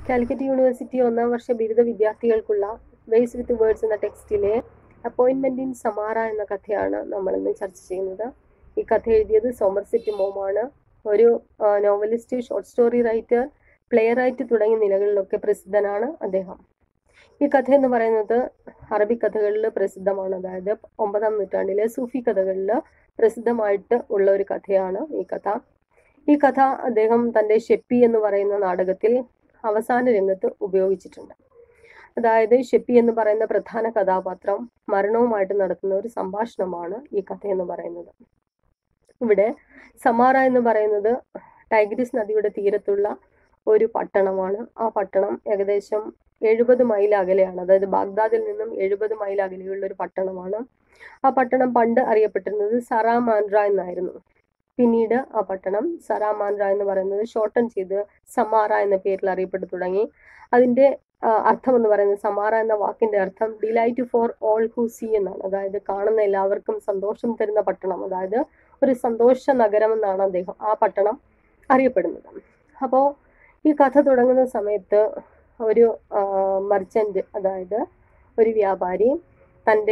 Calicut university ഒന്നാം വർഷ ബിരുദ വിദ്യാർത്ഥികൾക്കുള്ള വേസ് വിത്ത് വേർഡ്സ് എന്ന ടെക്സ്റ്റിലെ അപ്പോയിൻമെന്റ് ഇൻ സമാറ എന്ന കഥയാണ് നമ്മൾ ഇന്ന് ചർച്ച ചെയ്യുന്നത് ഈ കഥ എഴുതിയത് സോമർസെറ്റ് മോമാണ് ഒരു novelist short story writer playwright തുടങ്ങിയ നിലകളിലൊക്കെ പ്രസിദ്ധനാണ് അദ്ദേഹം ഈ കഥ എന്ന് പറയുന്നത് അറബി കഥകളിൽ പ്രസിദ്ധമാണ് അതായത് ഒമ്പതാം നൂറ്റാണ്ടിലെ സൂഫി കഥകളിൽ പ്രസിദ്ധമായിട്ട് ഉള്ള ഒരു കഥയാണ് ഈ കഥ ഈ കഥ അദ്ദേഹം തൻ്റെ ഷെപ്പി എന്ന് പറയുന്ന നാടകത്തിൽ അവസാന രംഗത്ത് ഉപയോഗിച്ചിട്ടുണ്ട് അതായത് ഷെപ്പി എന്ന് പറയുന്ന പ്രധാന കഥാപാത്രം മരണവുമായിട്ട് നടത്തുന്ന ഒരു സംഭാഷണമാണ് ഈ കഥ എന്ന് പറയുന്നത് ഇവിടെ സമാറ എന്ന് പറയുന്നത് ടൈഗ്രിസ് നദിയുടെ തീരത്തുള്ള ഒരു പട്ടണമാണ് ആ പട്ടണം ഏകദേശം എഴുപത് മൈൽ അകലെയാണ് അതായത് ബാഗ്ദാദിൽ നിന്നും എഴുപത് മൈൽ അകലെയുള്ള ഒരു പട്ടണമാണ് ആ പട്ടണം പണ്ട് അറിയപ്പെട്ടിരുന്നത് സറാമാൻഡ്ര എന്നായിരുന്നു പിന്നീട് ആ പട്ടണം സറാമാൻഡ്ര എന്ന് പറയുന്നത് ഷോർട്ടൺ ചെയ്ത് സമാറ എന്ന പേരിൽ അറിയപ്പെട്ടു തുടങ്ങി അതിന്റെ അർത്ഥം എന്ന് പറയുന്നത് സമാറ എന്ന വാക്കിന്റെ അർത്ഥം delight for all who see എന്നാണ് അതായത് കാണുന്ന എല്ലാവർക്കും സന്തോഷം തരുന്ന പട്ടണം അതായത് ഒരു സന്തോഷ നഗരം എന്നാണ് അദ്ദേഹം ആ പട്ടണം അറിയപ്പെടുന്നത് അപ്പോൾ ഈ കഥ തുടങ്ങുന്ന സമയത്ത് ഒരു മർച്ചന്റ് അതായത് ഒരു വ്യാപാരി തൻ്റെ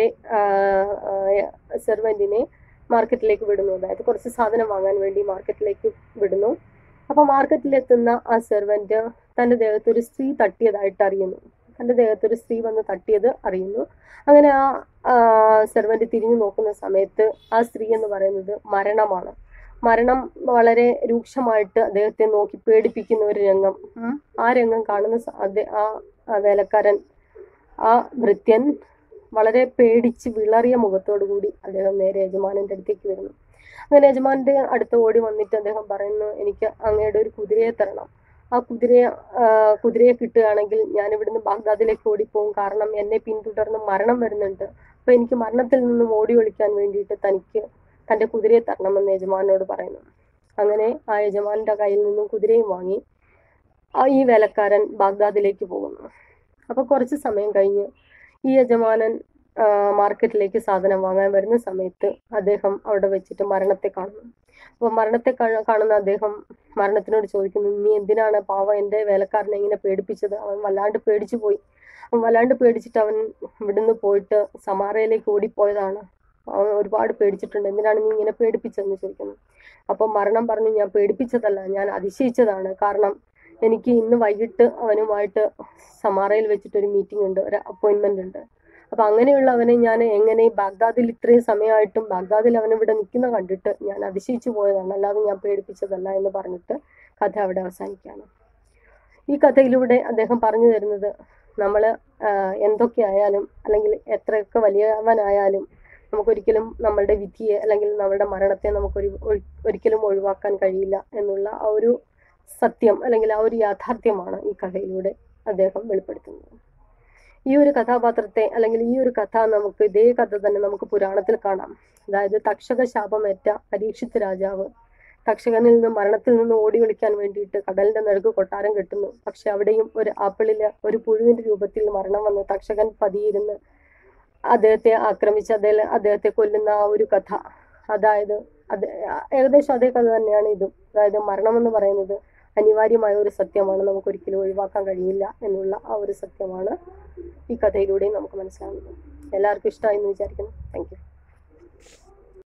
സെർവൻറ്റിനെ മാർക്കറ്റിലേക്ക് വിടുന്നു അതായത് കുറച്ച് സാധനം വാങ്ങാൻ വേണ്ടി മാർക്കറ്റിലേക്ക് വിടുന്നു അപ്പോൾ മാർക്കറ്റിലെത്തുന്ന ആ സെർവൻറ്റ് തൻ്റെ ദേഹത്ത് ഒരു സ്ത്രീ തട്ടിയതായിട്ട് അറിയുന്നു തൻ്റെ ദേഹത്ത് ഒരു സ്ത്രീ വന്ന് തട്ടിയത് അറിയുന്നു അങ്ങനെ ആ സെർവൻറ്റ് തിരിഞ്ഞു നോക്കുന്ന സമയത്ത് ആ സ്ത്രീ എന്ന് പറയുന്നത് മരണമാണ് മരണം വളരെ രൂക്ഷമായിട്ട് അദ്ദേഹത്തെ നോക്കി പേടിപ്പിക്കുന്ന ഒരു രംഗം ആ രംഗം കാണുന്ന ആ വേലക്കാരൻ ആ ഭൃത്യൻ വളരെ പേടിച്ച് വിളറിയ മുഖത്തോടു കൂടി അദ്ദേഹം നേരെ യജമാനന്റെ അടുത്തേക്ക് വരുന്നു അങ്ങനെ യജമാനന്റെ അടുത്ത് ഓടി വന്നിട്ട് അദ്ദേഹം പറയുന്നു എനിക്ക് അങ്ങയുടെ ഒരു കുതിരയെ തരണം ആ കുതിരയെ കുതിരയെ കിട്ടുകയാണെങ്കിൽ ഞാൻ ഇവിടുന്ന് ബാഗ്ദാദിലേക്ക് ഓടിപ്പോകും കാരണം എന്നെ പിന്തുടർന്ന് മരണം വരുന്നുണ്ട് അപ്പൊ എനിക്ക് മരണത്തിൽ നിന്നും ഓടി ഒളിക്കാൻ വേണ്ടിയിട്ട് തനിക്ക് തൻ്റെ കുതിരയെ തരണമെന്ന് യജമാനോട് പറയുന്നു അങ്ങനെ ആ യജമാനന്റെ കയ്യിൽ നിന്നും കുതിരയും വാങ്ങി ആ ഈ വേലക്കാരൻ ബാഗ്ദാദിലേക്ക് പോകുന്നു അപ്പൊ കുറച്ച് സമയം കഴിഞ്ഞ് ഈ യജമാനൻ മാർക്കറ്റിലേക്ക് സാധനം വാങ്ങാൻ വരുന്ന സമയത്ത് അദ്ദേഹം അവിടെ വെച്ചിട്ട് മരണത്തെ കാണുന്നു അപ്പോൾ മരണത്തെ കാണുന്ന അദ്ദേഹം മരണത്തിനോട് ചോദിക്കുന്നു നീ എന്തിനാണ് പാവ എൻ്റെ വേലക്കാരനെ ഇങ്ങനെ പേടിപ്പിച്ചത് അവൻ വല്ലാണ്ട് പേടിച്ചു പോയി അവൻ വല്ലാണ്ട് പേടിച്ചിട്ട് അവൻ ഇവിടുന്ന് പോയിട്ട് സമാറയിലേക്ക് ഓടിപ്പോയതാണ് അവൻ ഒരുപാട് പേടിച്ചിട്ടുണ്ട് എന്തിനാണ് നീ ഇങ്ങനെ പേടിപ്പിച്ചതെന്ന് ചോദിക്കുന്നു അപ്പം മരണം പറഞ്ഞു ഞാൻ പേടിപ്പിച്ചതല്ല ഞാൻ അതിശയിച്ചതാണ് കാരണം എനിക്ക് ഇന്ന് വൈകിട്ട് അവനുമായിട്ട് സമാറയിൽ വെച്ചിട്ട് ഒരു മീറ്റിംഗ് ഉണ്ട് ഒരു അപ്പോയിന്റ്മെന്റ് ഉണ്ട് അപ്പൊ അങ്ങനെയുള്ള അവനെ ഞാൻ എങ്ങനെ ബാഗ്ദാദിൽ ഇത്രയും സമയമായിട്ടും ബാഗ്ദാദിൽ അവൻ ഇവിടെ നിൽക്കുന്ന കണ്ടിട്ട് ഞാൻ അതിശയിച്ചു പോയതാണ് അല്ലാതെ ഞാൻ പേടിപ്പിച്ചതല്ല എന്ന് പറഞ്ഞിട്ട് കഥ അവിടെ അവസാനിക്കുകയാണ് ഈ കഥയിലൂടെ അദ്ദേഹം പറഞ്ഞു തരുന്നത് നമ്മൾ എന്തൊക്കെ ആയാലും അല്ലെങ്കിൽ എത്രയൊക്കെ വലിയവനായാലും നമുക്കൊരിക്കലും നമ്മളുടെ വിധിയെ അല്ലെങ്കിൽ നമ്മളുടെ മരണത്തെ നമുക്കൊരു ഒരിക്കലും ഒഴിവാക്കാൻ കഴിയില്ല എന്നുള്ള ആ ഒരു സത്യം അല്ലെങ്കിൽ ആ ഒരു യാഥാർത്ഥ്യമാണ് ഈ കഥയിലൂടെ അദ്ദേഹം വെളിപ്പെടുത്തുന്നത് ഈ ഒരു കഥാപാത്രത്തെ അല്ലെങ്കിൽ ഈ ഒരു കഥ നമുക്ക് ഇതേ കഥ തന്നെ നമുക്ക് പുരാണത്തിൽ കാണാം അതായത് തക്ഷക ശാപമേറ്റ പരീക്ഷിത് രാജാവ് തക്ഷകനിൽ നിന്ന് മരണത്തിൽ നിന്ന് ഓടി വിളിക്കാൻ വേണ്ടിയിട്ട് കടലിന്റെ നെടുക്ക് കൊട്ടാരം കെട്ടുന്നു പക്ഷെ അവിടെയും ഒരു ആപ്പിളില് ഒരു പുഴുവിന്റെ രൂപത്തിൽ മരണം വന്ന് തക്ഷകൻ പതിയിരുന്ന് അദ്ദേഹത്തെ ആക്രമിച്ച് അദ്ദേഹം അദ്ദേഹത്തെ കൊല്ലുന്ന ആ ഒരു കഥ അതായത് അത് ഏകദേശം അതേ കഥ തന്നെയാണ് ഇതും അതായത് മരണം എന്ന് പറയുന്നത് അനിവാര്യമായ ഒരു സത്യമാണ് നമുക്ക് ഒരിക്കലും ഒഴിവാക്കാൻ കഴിയില്ല എന്നുള്ള ആ ഒരു സത്യമാണ് ഈ കഥയിലൂടെയും നമുക്ക് മനസ്സിലാവുന്നത് എല്ലാവർക്കും ഇഷ്ടമായി എന്ന് വിചാരിക്കുന്നു താങ്ക്